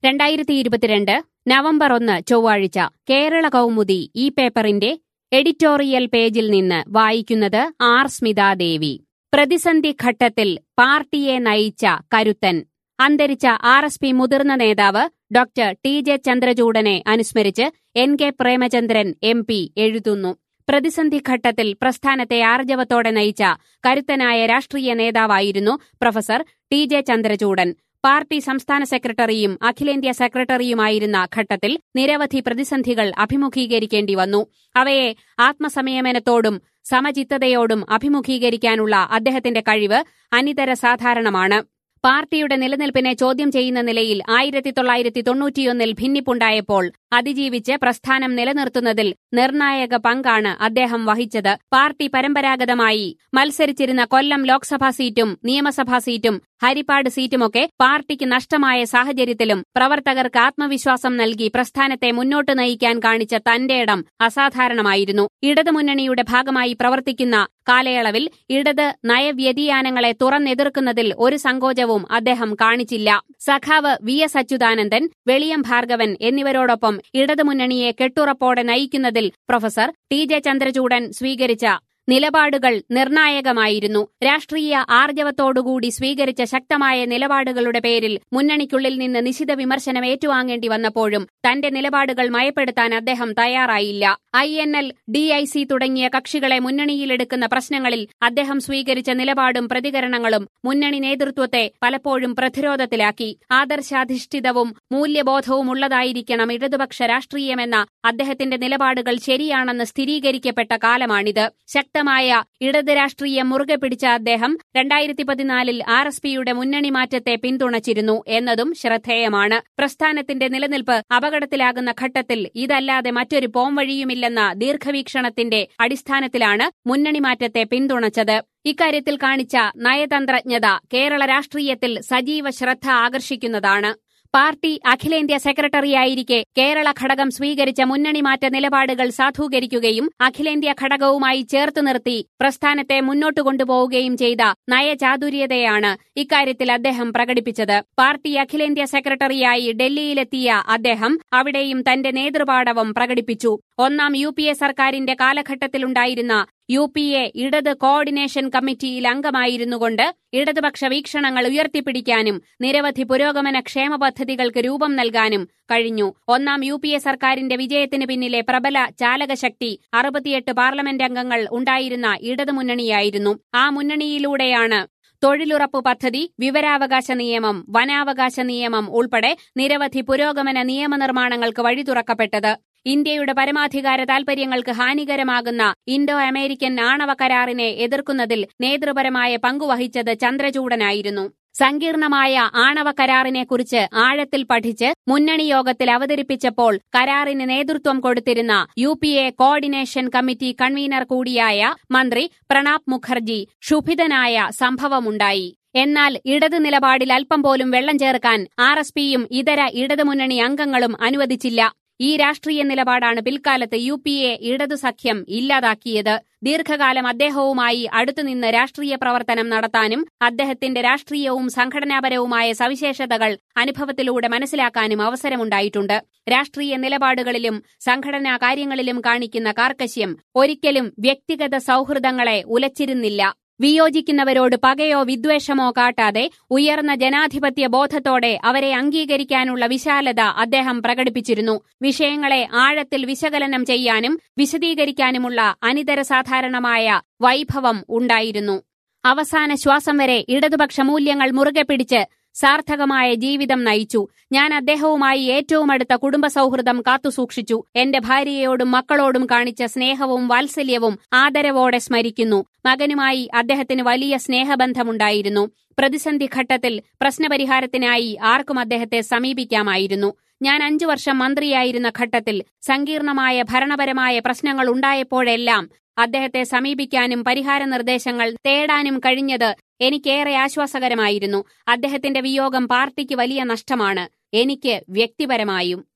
രണ്ടായിരത്തി ഇരുപത്തിരണ്ട് നവംബർ ഒന്ന് ചൊവ്വാഴ്ച കേരള കൗമുദി ഈ പേപ്പറിന്റെ എഡിറ്റോറിയൽ പേജിൽ നിന്ന് വായിക്കുന്നത് ആർ സ്മിതാദേവി പ്രതിസന്ധി ഘട്ടത്തിൽ പാർട്ടിയെ നയിച്ച കരുത്തൻ അന്തരിച്ച ആർ എസ് പി മുതിർന്ന നേതാവ് ഡോക്ടർ ടി ജെ ചന്ദ്രചൂഡനെ അനുസ്മരിച്ച് N K Premachandran M P എഴുതുന്നു പ്രതിസന്ധി ഘട്ടത്തിൽ പ്രസ്ഥാനത്തെ ആർജവത്തോടെ നയിച്ച കരുത്തനായ രാഷ്ട്രീയ നേതാവായിരുന്നു professor T J Chandrachoodan party സംസ്ഥാന സെക്രട്ടറിയും അഖിലേന്ത്യാ സെക്രട്ടറിയുമായിരുന്ന ഘട്ടത്തിൽ നിരവധി പ്രതിസന്ധികൾ അഭിമുഖീകരിക്കേണ്ടി വന്നു അവയെ ആത്മസംയമനത്തോടും സമചിത്തതയോടും അഭിമുഖീകരിക്കാനുള്ള അദ്ദേഹത്തിന്റെ കഴിവ് അനിതര സാധാരണമാണ് പാർട്ടിയുടെ നിലനിൽപ്പിനെ ചോദ്യം ചെയ്യുന്ന നിലയിൽ ആയിരത്തി തൊള്ളായിരത്തി തൊണ്ണൂറ്റിയൊന്നിൽ ഭിന്നിപ്പുണ്ടായപ്പോൾ അതിജീവിച്ച് പ്രസ്ഥാനം നിലനിർത്തുന്നതിൽ നിർണായക പങ്കാണ് അദ്ദേഹം വഹിച്ചത് പാർട്ടി പരമ്പരാഗതമായി മത്സരിച്ചിരുന്ന കൊല്ലം ലോക്സഭാ സീറ്റും നിയമസഭാ സീറ്റും ഹരിപ്പാട് സീറ്റുമൊക്കെ പാർട്ടിക്ക് നഷ്ടമായ സാഹചര്യത്തിലും പ്രവർത്തകർക്ക് ആത്മവിശ്വാസം നൽകി പ്രസ്ഥാനത്തെ മുന്നോട്ട് നയിക്കാൻ കാണിച്ച തന്റെ ഇടം അസാധാരണമായിരുന്നു ഇടതുമുന്നണിയുടെ ഭാഗമായി പ്രവർത്തിക്കുന്ന കാലയളവിൽ ഇടത് നയവ്യതിയാനങ്ങളെ തുറന്നെതിർക്കുന്നതിൽ ഒരു സങ്കോചവും അദ്ദേഹം കാണിച്ചില്ല സഖാവ് വി എസ് അച്യുതാനന്ദൻ വെളിയം ഭാർഗവൻ എന്നിവരോടൊപ്പം ഇടതുമുന്നണിയെ കെട്ടുറപ്പോടെ നയിക്കുന്നതിൽ പ്രൊഫസർ ടി ജെ ചന്ദ്രചൂഡൻ സ്വീകരിച്ച നിലപാടുകൾ നിർണായകമായിരുന്നു രാഷ്ട്രീയ ആർജവത്തോടുകൂടി സ്വീകരിച്ച ശക്തമായ നിലപാടുകളുടെ പേരിൽ മുന്നണിക്കുള്ളിൽ നിന്ന് നിശിത വിമർശനം ഏറ്റുവാങ്ങേണ്ടി വന്നപ്പോഴും തന്റെ നിലപാടുകൾ മയപ്പെടുത്താൻ അദ്ദേഹം തയ്യാറായില്ല I N L D I C തുടങ്ങിയ കക്ഷികളെ മുന്നണിയിലെടുക്കുന്ന പ്രശ്നങ്ങളിൽ അദ്ദേഹം സ്വീകരിച്ച നിലപാടും പ്രതികരണങ്ങളും മുന്നണി നേതൃത്വത്തെ പലപ്പോഴും പ്രതിരോധത്തിലാക്കി ആദർശാധിഷ്ഠിതവും മൂല്യബോധവും ഉള്ളതായിരിക്കണം ഇടതുപക്ഷ രാഷ്ട്രീയമെന്ന അദ്ദേഹത്തിന്റെ നിലപാടുകൾ ശരിയാണെന്ന് സ്ഥിരീകരിക്കപ്പെട്ട കാലമാണിത് ശക്തമായ ഇടത് രാഷ്ട്രീയം മുറുകെ പിടിച്ച അദ്ദേഹം രണ്ടായിരത്തി പതിനാലിൽ ആർ എസ് പിയുടെ മുന്നണി മാറ്റത്തെ പിന്തുണച്ചിരുന്നു എന്നതും ശ്രദ്ധേയമാണ് പ്രസ്ഥാനത്തിന്റെ നിലനിൽപ്പ് അപകടത്തിലാകുന്ന ഘട്ടത്തിൽ ഇതല്ലാതെ മറ്റൊരു പോംവഴിയുമില്ലെന്ന ദീർഘവീക്ഷണത്തിന്റെ അടിസ്ഥാനത്തിലാണ് മുന്നണി മാറ്റത്തെ പിന്തുണച്ചത് ഇക്കാര്യത്തിൽ കാണിച്ച നയതന്ത്രജ്ഞത കേരള രാഷ്ട്രീയത്തിൽ സജീവ ശ്രദ്ധ ആകർഷിക്കുന്നതാണ് പാർട്ടി അഖിലേന്ത്യാ സെക്രട്ടറിയായിരിക്കെ കേരള ഘടകം സ്വീകരിച്ച മുന്നണി മാറ്റ നിലപാടുകൾ സാധൂകരിക്കുകയും അഖിലേന്ത്യാ ഘടകവുമായി ചേർത്ത് നിർത്തി പ്രസ്ഥാനത്തെ മുന്നോട്ടു കൊണ്ടുപോവുകയും ചെയ്ത നയചാതുര്യതയാണ് ഇക്കാര്യത്തിൽ അദ്ദേഹം പ്രകടിപ്പിച്ചത് പാർട്ടി അഖിലേന്ത്യാ സെക്രട്ടറിയായി ഡൽഹിയിലെത്തിയ അദ്ദേഹം അവിടെയും തന്റെ നേതൃപാടവം പ്രകടിപ്പിച്ചു ഒന്നാം യു പി എ സർക്കാരിന്റെ കാലഘട്ടത്തിലുണ്ടായിരുന്ന യു പി എ ഇടത് കോർഡിനേഷൻ കമ്മിറ്റിയിൽ അംഗമായിരുന്നുകൊണ്ട് ഇടതുപക്ഷ വീക്ഷണങ്ങൾ ഉയർത്തിപ്പിടിക്കാനും നിരവധി പുരോഗമന ക്ഷേമ പദ്ധതികൾക്ക് രൂപം നൽകാനും കഴിഞ്ഞു ഒന്നാം യു പി എ സർക്കാരിന്റെ വിജയത്തിന് പിന്നിലെ പ്രബല ചാലകശക്തി അറുപത്തിയെട്ട് പാർലമെന്റ് അംഗങ്ങൾ ഉണ്ടായിരുന്ന ഇടതുമുന്നണിയായിരുന്നു ആ മുന്നണിയിലൂടെയാണ് തൊഴിലുറപ്പ് പദ്ധതി വിവരാവകാശ നിയമം വനാവകാശ നിയമം ഉൾപ്പെടെ നിരവധി പുരോഗമന നിയമനിർമ്മാണങ്ങൾക്ക് വഴി തുറക്കപ്പെട്ടത് ഇന്ത്യയുടെ പരമാധികാര താൽപര്യങ്ങൾക്ക് ഹാനികരമാകുന്ന ഇൻഡോ അമേരിക്കൻ ആണവ കരാറിനെ എതിർക്കുന്നതിൽ നേതൃപരമായ പങ്കുവഹിച്ചത് ചന്ദ്രചൂഡനായിരുന്നു സങ്കീർണമായ ആണവ കരാറിനെക്കുറിച്ച് ആഴത്തിൽ പഠിച്ച് മുന്നണി യോഗത്തിൽ അവതരിപ്പിച്ചപ്പോൾ കരാറിന് നേതൃത്വം കൊടുത്തിരുന്ന U P A coordination committee convener കൂടിയായ മന്ത്രി പ്രണാബ് മുഖർജി ക്ഷുഭിതനായ സംഭവമുണ്ടായി എന്നാൽ ഇടത് നിലപാടിൽ അല്പം പോലും വെള്ളം ചേർക്കാൻ ആർ എസ് പിയും ഇതര ഇടതുമുന്നണി അംഗങ്ങളും അനുവദിച്ചില്ല ഈ രാഷ്ട്രീയ നിലപാടാണ് പിൽക്കാലത്ത് യു പി എ ഇടതു സഖ്യം ഇല്ലാതാക്കിയത് ദീർഘകാലം അദ്ദേഹവുമായി അടുത്തുനിന്ന് രാഷ്ട്രീയ പ്രവർത്തനം നടത്താനും അദ്ദേഹത്തിന്റെ രാഷ്ട്രീയവും സംഘടനാപരവുമായ സവിശേഷതകൾ അനുഭവത്തിലൂടെ മനസ്സിലാക്കാനും അവസരമുണ്ടായിട്ടുണ്ട് രാഷ്ട്രീയ നിലപാടുകളിലും സംഘടനാ കാര്യങ്ങളിലും കാണിക്കുന്ന കാർക്കശ്യം ഒരിക്കലും വ്യക്തിഗത സൗഹൃദങ്ങളെ ഉലച്ചിരുന്നില്ല വിയോജിക്കുന്നവരോട് പകയോ വിദ്വേഷമോ കാട്ടാതെ ഉയർന്ന ജനാധിപത്യ ബോധത്തോടെ അവരെ അംഗീകരിക്കാനുള്ള വിശാലത അദ്ദേഹം പ്രകടിപ്പിച്ചിരുന്നു വിഷയങ്ങളെ ആഴത്തിൽ വിശകലനം ചെയ്യാനും വിശദീകരിക്കാനുമുള്ള അനിതര സാധാരണമായ വൈഭവം ഉണ്ടായിരുന്നു അവസാന ശ്വാസം വരെ ഇടതുപക്ഷ മൂല്യങ്ങൾ മുറുകെ പിടിച്ച് സാർത്ഥകമായ ജീവിതം നയിച്ചു ഞാൻ അദ്ദേഹവുമായി ഏറ്റവും അടുത്ത കുടുംബ സൗഹൃദം കാത്തുസൂക്ഷിച്ചു എന്റെ ഭാര്യയോടും മക്കളോടും കാണിച്ച സ്നേഹവും വാത്സല്യവും ആദരവോടെ സ്മരിക്കുന്നു മകനുമായി അദ്ദേഹത്തിന് വലിയ സ്നേഹബന്ധമുണ്ടായിരുന്നു പ്രതിസന്ധി ഘട്ടത്തിൽ പ്രശ്നപരിഹാരത്തിനായി ആർക്കും അദ്ദേഹത്തെ സമീപിക്കാമായിരുന്നു ഞാൻ അഞ്ചു വർഷം മന്ത്രിയായിരുന്ന ഘട്ടത്തിൽ സങ്കീർണമായ ഭരണപരമായ പ്രശ്നങ്ങൾ ഉണ്ടായപ്പോഴെല്ലാം അദ്ദേഹത്തെ സമീപിക്കാനും പരിഹാര നിർദ്ദേശങ്ങൾ തേടാനും കഴിഞ്ഞത് എനിക്കേറെ ആശ്വാസകരമായിരുന്നു അദ്ദേഹത്തിന്റെ വിയോഗം പാർട്ടിക്ക് വലിയ നഷ്ടമാണ് എനിക്ക് വ്യക്തിപരമായും